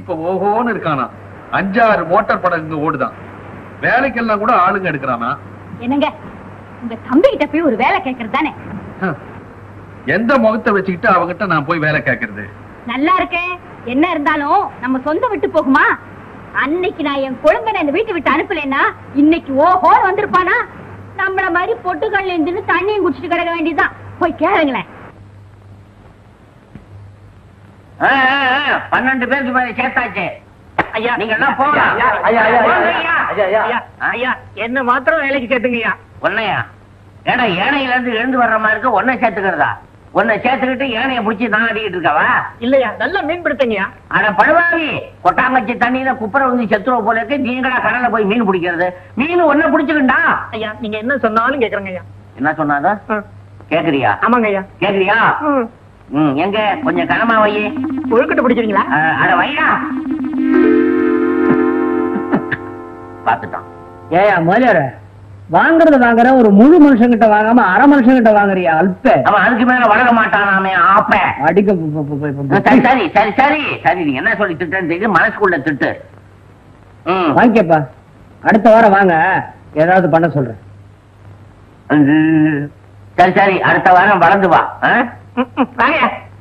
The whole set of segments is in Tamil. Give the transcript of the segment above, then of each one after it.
இப்ப ஓஹோன்னு இருக்கானா அஞ்சாறு மோட்டார் படம் இங்க ஓடுதான் வேலைக்கெல்லாம் கூட ஆளுங்க எடுக்கிறானா என்னங்க உங்க தம்பி கிட்ட போய் ஒரு வேலை கேக்குறது தானே ஹம். எந்த முகத்தை வச்சுக்கிட்டு அவகிட்ட நான் போய் வேலை கேட்கறது நல்லா இருக்கே என்ன இருந்தாலும் நம்ம சொந்த விட்டு போகுமா அன்னைக்கு நான் என் குழந்தை இந்த வீட்டை விட்டு அனுப்பலைன்னா இன்னைக்கு ஓஹோ வந்திருப்பானா நம்மள மாதிரி பொட்டுக்கல்ல இருந்து தண்ணியும் குடிச்சிட்டு கிடக்க வேண்டியதுதான் போய் கேளுங்களேன் ஆ, ஆ, ஆ, பன்னெண்டு பேருக்கு மேல சேர்த்தாச்சு ஐயா நீங்க எல்லாம் போகலாம் ஐயா, ஐயா, ஐயா, போங்க ஐயா, ஐயா. ஐயா, ஐயா. ஐயா என்ன மாத்திரம் வேலைக்கு சேர்த்துங்கய்யா ஒன்னையா ஏடா ஏனையில இருந்து எழுந்து வர்ற மாதிரி இருக்கு ஒன்னை சேர்த்துக்கிறதா உன்னை சேர்த்துக்கிட்டு ஏனைய புடிச்சு நான் அடிக்கிட்டு இருக்கவா இல்லையா நல்லா மீன் பிடித்தங்கய்யா அட பழுவாவி கொட்டாங்கச்சி தண்ணியில குப்புற வந்து செத்துருவ போல இருக்கு நீங்களா கடல்ல போய் மீன் பிடிக்கிறது மீன் ஒன்ன பிடிச்சுக்கிண்டா ஐயா நீங்க என்ன சொன்னாலும் கேக்குறேங்க ஐயா என்ன சொன்னாத கேக்குறியா ஆமாங்க ஐயா கேக்குறியா ம் எங்க கொஞ்சம் கனமா வை ஒழுக்கட்டு பிடிக்கிறீங்களா ஆ, அட வையா பாத்துட்டான் ஏயா முதலியார வாங்குறது வாங்குற ஒரு முழு மனுஷங்கிட்ட வாங்காம அரை மனுஷங்கிட்ட வாங்குறியா அல்ப அவன் அதுக்கு மேல வளர மாட்டானாமே ஆப்ப அடிக்க பு- பு- பு- பு- பு- சரி சரி சரி சரி சரி நீ என்ன சொல்லி திட்டுன்னு தெரியுது மனசுக்குள்ள திட்டு ம் வாங்கிக்கப்பா அடுத்த வாரம் வாங்க ஏதாவது பண்ண சொல்றேன் ம். சரி சரி அடுத்த வாரம் வளர்ந்து வா ஆ? வாங்க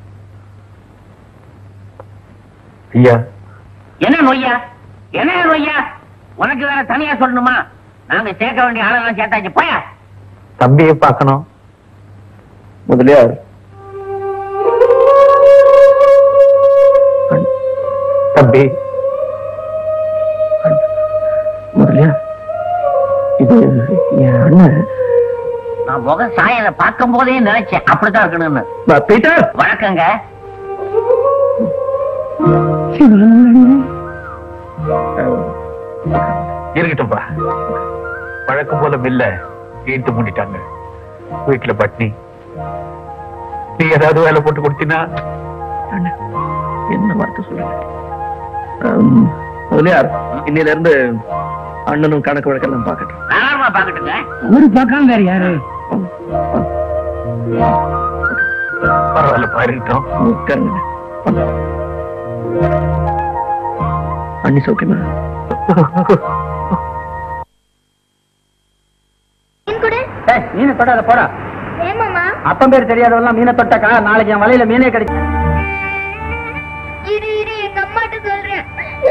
ஐயா என்ன நொய்யா என்ன நொய்யா உனக்கு வேற தனியா சொல்லணுமா நாங்க சேர்க்க வேண்டிய ஆளெல்லாம் சேர்த்தாச்சு போயா தம்பியை பார்க்கணும் முதலியார் அண்ண்- தம்பி அண்ண்- முதலியார் இது என் அண்ணன் நான் முக சாயலை பார்க்கும் போதே நினைச்சேன் அப்படித்தான் இருக்கணும்னு ப- பீட்டர் வணக்கங்க இருக்கட்டும்பா வழக்கம் போல மில்ல ஈட்டு மூடிட்டாங்க வீட்டுல பட்னி நீ ஏதாவது வேலை போட்டு கொடுத்தீங்கன்னா அண்ணன், என்ன வார்த்தை சொல்லுங்க முதலியார் இன்னில இருந்து அண்ணனும் கணக்கு வழக்கெல்லாம் பார்க்கட்டும் தாராளமா பாக்கட்டுங்க அவரு பார்க்காம வேற யாரு பரவாயில்ல பாருக்கிட்டோம் உட்காருங்க அண்ணி சௌக்கியமா மீனை தொடாத போடா ஏமாமா அப்பம் பேர் தெரியாதவெல்லாம் மீனை தொட்டாக்கா நாளைக்கு என் வலையில மீனே கிடைக்கும் இரு இரு எங்க அம்மாட்ட சொல்றேன்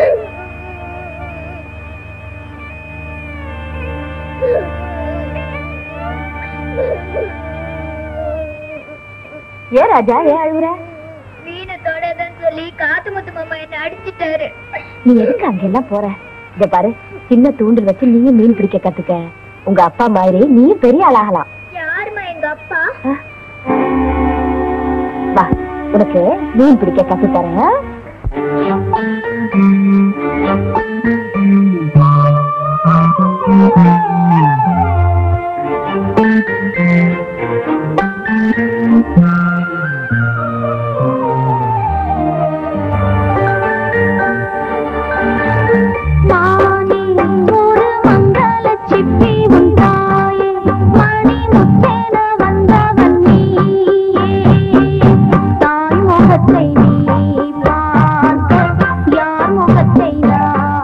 ஏ ராஜா ஏன் அழுகுற மீனை தொடாதன்னு சொல்லி காத்து முத்து மாமா என்ன அடிச்சிட்டாரு நீ எதுக்கு அங்கெல்லாம் போற இத பாரு சின்ன தூண்டில் வச்சு நீயும் மீன் பிடிக்க கத்துக்க உங்க அப்பா மாதிரி நீயும் பெரிய ஆளாகலாம் யாருமா எங்க அப்பா வா உனக்கு மீன் பிடிக்க கத்து தரேன் மானே ஒரு மங்கள சிப்பி உன் தாயே மணி முத்தென வந்தவன் நீயே தாய் முகத்தை நீ பார்க்க யார் முகத்தை நான்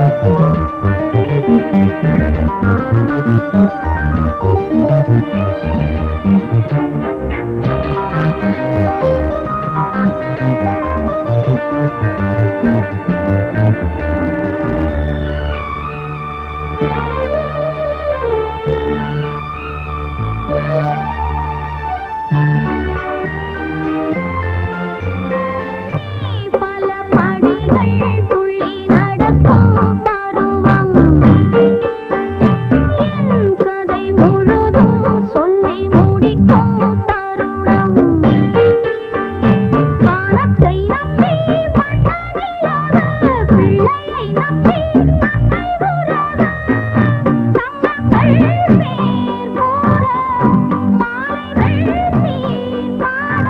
பல படிகள் துள்ளி நடக்கும் பருவம் என் கதை முழுதும் சொல்லி முடிக்கும் தருணம் வானத்தை நம்பி மன்னனில்லாத பிள்ளையை நம்பி அன்னை உலக சங்கங்கள் பேர் கூற மாலைகள் நீர் பாட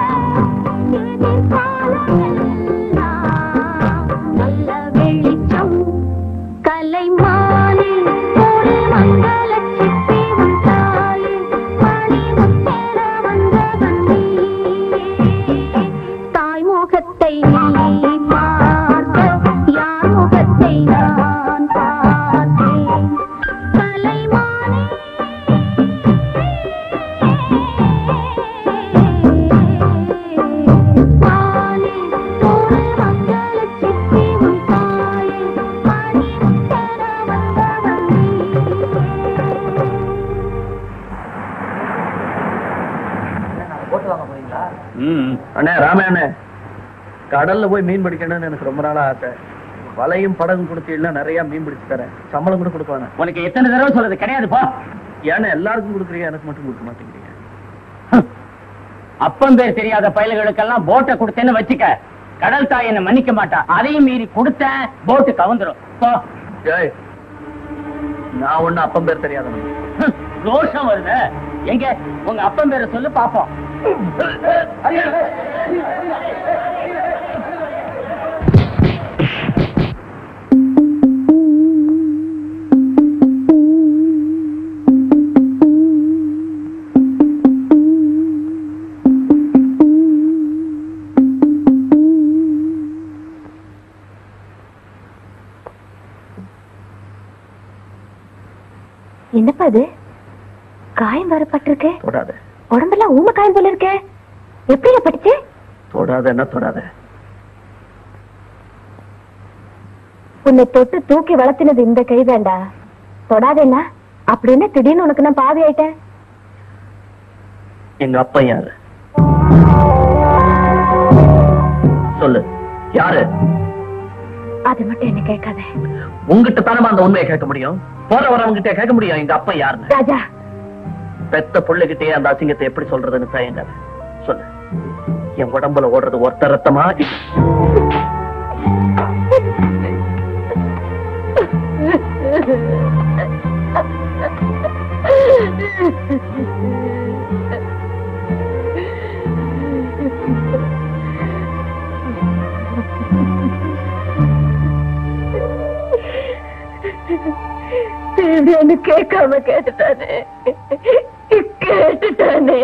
நல்ல வெளிச்சம் கலைமானி ஒரு மங்கள சிப்பி உண்டாயி மணிமுத்தென வந்தவன் நீயே. தாய் முகத்தை நீ பார்க்க யார் முகத்தை நான் பார்த்தேன் கலைமானே பாலே ஒரு மங்கள சிப்பி உன் தாயே மணிமுத்தென வந்தவன் அண்ணே ராமண்ணே கடல்ல போய் மீன் பிடிக்கணும்னு எனக்கு ரொம்ப நாளா ஆசை வலையும் படகும் கொடுத்தீங்கன்னா நிறைய மீன் பிடிச்சு தரேன் சம்பளம் கூட கொடுப்பானே உனக்கு எத்தனை தடவை சொல்றது கிடையாது போ ஏன்னா எல்லாருக்கும் கொடுக்குறீங்க எனக்கு மட்டும் கொடுக்க மாட்டேங்கிறீங்க அப்பன் பேர் தெரியாத பயல்களுக்கெல்லாம் போட்டை கொடுத்தேன்னு வச்சுக்க கடல் தாய் என்ன மன்னிக்க மாட்டா அதையும் மீறி கொடுத்தேன் போட்டு கவுந்துரும் போ ஏய் நான் ஒண்ணு அப்பம் பேர் தெரியாதவன் ஹம், ரோஷம் வருது எங்க உங்க அப்பன் பேரை சொல்லு பாப்போம் என்னப்பா இது காயம் வரப்பட்டிருக்கு தொடாத உடம்பெல்லாம் ஊம காயம் போல இருக்கே எப்படி பட்டுச்சு தொடாத என்ன தொடாத உன்னை தொட்டு தூக்கி வளர்த்தினது இந்த கைதாண்டா தொடாதேன்னா அப்படின்னு திடீர்னு உனக்கு நான் பாவி ஆயிட்டேன் எங்க அப்பா யாரு சொல்லு யாரு அது மட்டும் என்ன கேட்காத உங்ககிட்ட தானே அந்த உண்மையை கேட்க முடியும் போற வரவங்கிட்ட கேட்க முடியும் எங்க அப்பா யாருன்னு ராஜா பெத்த புள்ளைகிட்டே அந்த அசிங்கத்தை எப்படி சொல்றதுன்னு தயங்காத சொல்லு என் உடம்புல ஓடுறது ஒருத்த ரத்தமா தேவையானு கேட்காம கேட்டுட்டானே கேட்டுட்டானே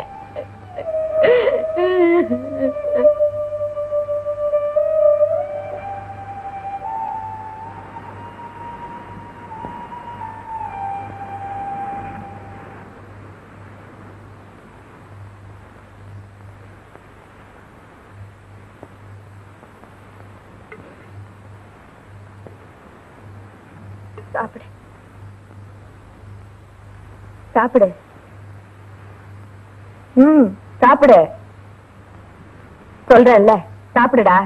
சாப்பிடு சாப்பிடு ம் சாப்பிடு சொல்றேன்ல சாப்பிடுடா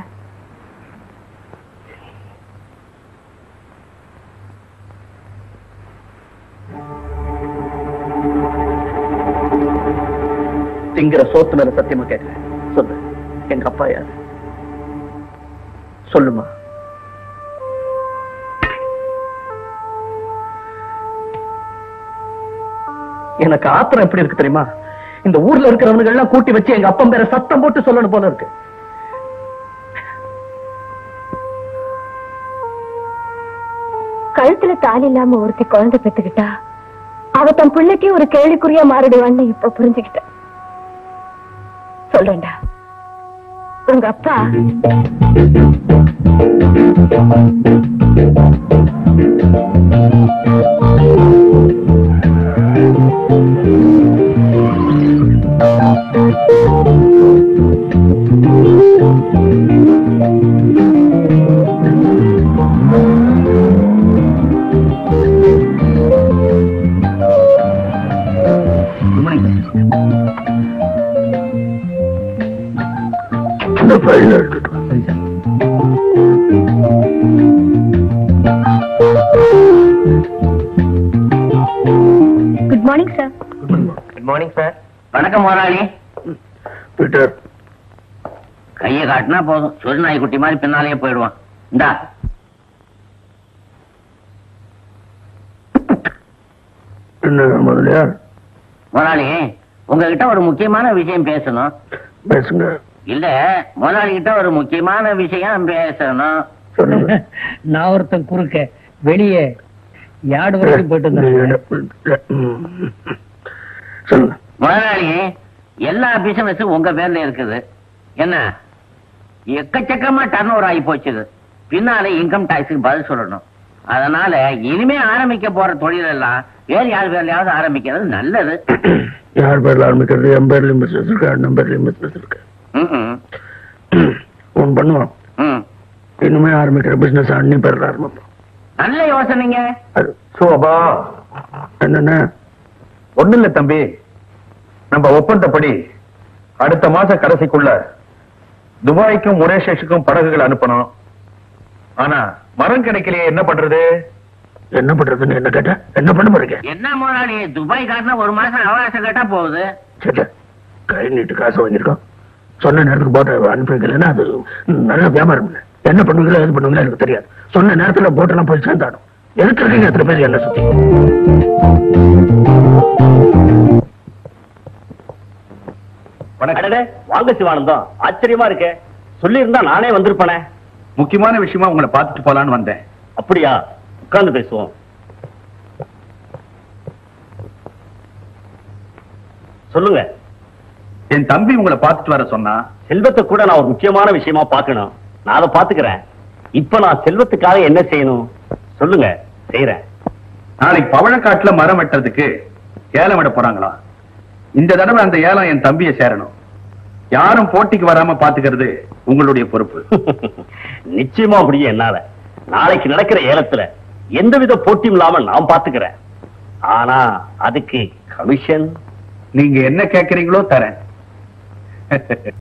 திங்கிற சோத்து மேல சத்தியமா கேட்கிறேன் சொல்லு எங்க அப்பா யாரு சொல்லுமா எனக்கு ஆத்திரம் எப்படி இருக்கு தெரியுமா இந்த ஊர்ல இருக்கிறவங்க எல்லாம் கூட்டி வச்சு எங்க அப்பன் பேரை சத்தம் போட்டு சொல்லணும் போல இருக்கு கழுத்துல தாலி இல்லாம ஒருத்தி குழந்தை பெத்துக்கிட்டா அவ தன் பிள்ளைக்கு ஒரு கேள்விக்குறியா மாறிடுவான்னு இப்ப புரிஞ்சுக்கிட்டேன் சொல்றேன்டா உங்க அப்பா இந்த ஃபைல் எடுத்துட்டு வா. Good morning sir good morning sir வணக்கம் முதலாளி பீட்டர் கையை காட்டினா போதும் சுருநாய் குட்டி மாதிரி பின்னாலேயே போயிடுவான் இந்தா என்ன முதலியார் முதலாளி உங்ககிட்ட ஒரு முக்கியமான விஷயம் பேசணும் பேசுங்க இல்ல முதலாளி கிட்ட ஒரு முக்கியமான விஷயம் பேசணும் சொல்லுங்க நான் ஒருத்தன் குறுக்க வெளியே யார்டு வரைக்கும் போயிட்டு வந்தேன் ம். சொல்லுங்க முதலாளி எல்லா பிசினஸும் உங்க பேர்ல இருக்குது என்ன எக்கச்சக்கமா டர்ன் ஓவர் ஆகி போச்சுது பின்னால இன்கம் டாக்ஸுக்கு பதில் சொல்லணும் அதனால இனிமே ஆரம்பிக்க போற தொழில் எல்லாம் வேற யார் பேர்லயாவது ஆரம்பிக்கிறது நல்லது யார் பேர்ல ஆரம்பிக்கிறது என் பேர்லயும் பிசினஸ் இருக்கு அண்ணன் பேர்லயும் பிசினஸ் இருக்கு ம்ம். ஒன்று பண்ணுவோம் ம். இனிமே ஆரம்பிக்கிற பிசினஸ் அண்ணி பேர்ல ஆரம்பிப்போம் நல்ல யோசனைங்க அது சோபா என்னென்ன ஒண்ணு இல்ல தம்பி நம்ம ஒப்பந்தப்படி அடுத்த மாச கடைசிக்குள்ள துபாய்க்கும் மொரேஷியஸுக்கும் படகுகள் அனுப்பணும் ஆனா மரம் கிடைக்கலையே என்ன பண்றது என்ன பண்றதுன்னு என்ன கேட்ட என்ன பண்ண போறீங்க என்ன முதலாளி துபாய் காட்டின ஒரு மாசம் அவகாசம் கேட்டா போகுது சே, சே. கை நீட்டு காசு வாங்கியிருக்கோம் சொன்ன நேரத்துக்கு போட்டு அனுப்பி வைக்கலன்னா அது நல்ல வியாபாரம் இல்லை என்ன பண்ணுவீங்களோ எது பண்ணுவீங்களோ எனக்கு தெரியாது சொன்ன நேரத்துல போட்டெல்லாம் போய் சேர்ந்தாடும் எதுக்கு இருக்கீங்க எத்தனை பேர் என்ன சுத்தி அடடே, வாங்க சிவானந்தம் ஆச்சரியமா இருக்கே சொல்லியிருந்தா நானே வந்திருப்பேனே முக்கியமான விஷயமா உங்களை பார்த்துட்டு போலான்னு வந்தேன் அப்படியா உட்கார்ந்து பேசுவோம் சொல்லுங்க என் தம்பி உங்களை பார்த்துட்டு வர சொன்னா செல்வத்தை கூட நான் ஒரு முக்கியமான விஷயமா பார்க்கணும் நான் அதை பாத்துக்கிறேன் இப்ப நான் செல்வத்துக்காக என்ன செய்யணும் சொல்லுங்க செய்யறேன் நாளைக்கு பவழக்காட்டுல மரம் வெட்டுறதுக்கு ஏலம் விட போறாங்களா இந்த தடவை அந்த ஏலம் என் தம்பியை சேரணும் யாரும் போட்டிக்கு வராம பாத்துக்கிறது உங்களுடைய பொறுப்பு நிச்சயமா அப்படியே என்னால நாளைக்கு நடக்கிற ஏலத்துல எந்தவித போட்டியும் இல்லாம நான் பாத்துக்கிறேன் ஆனா அதுக்கு கமிஷன் நீங்க என்ன கேக்குறீங்களோ தரேன்